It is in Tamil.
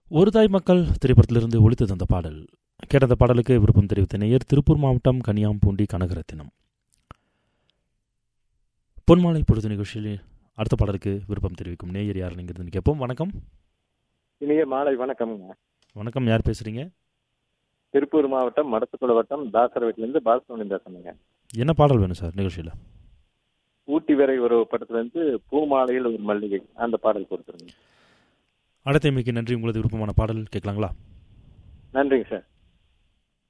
ஒரு தாய் மக்கள் திரைப்படத்திலிருந்து ஒழித்தது அந்த பாடல் கேட்ட அந்த பாடலுக்கு விருப்பம் தெரிவித்த நேயர் திருப்பூர் மாவட்டம் கனியாம்பூண்டி கனகரத்தினம் பொன்மாலை பொழுது நிகழ்ச்சியில் அடுத்த பாடலுக்கு விருப்பம் தெரிவிக்கும் நேயர் யார் நீங்கிறது கேட்போம் வணக்கம் இனிய மாலை வணக்கம்ங்க வணக்கம் யார் பேசுறீங்க திருப்பூர் மாவட்டம் மடத்துக்குள வட்டம் தாசர் வீட்டிலேருந்து பாலசுமணி பேசுறேங்க என்ன பாடல் வேணும் சார் நிகழ்ச்சியில் ஊட்டி வரை ஒரு படத்துல இருந்து பூமாலையில் ஒரு மல்லிகை அந்த பாடல் கொடுத்துருங்க அடத்தைமைக்கு நன்றி உங்களது விருப்பமான பாடல் கேட்கலாங்களா நன்றிங்க சார்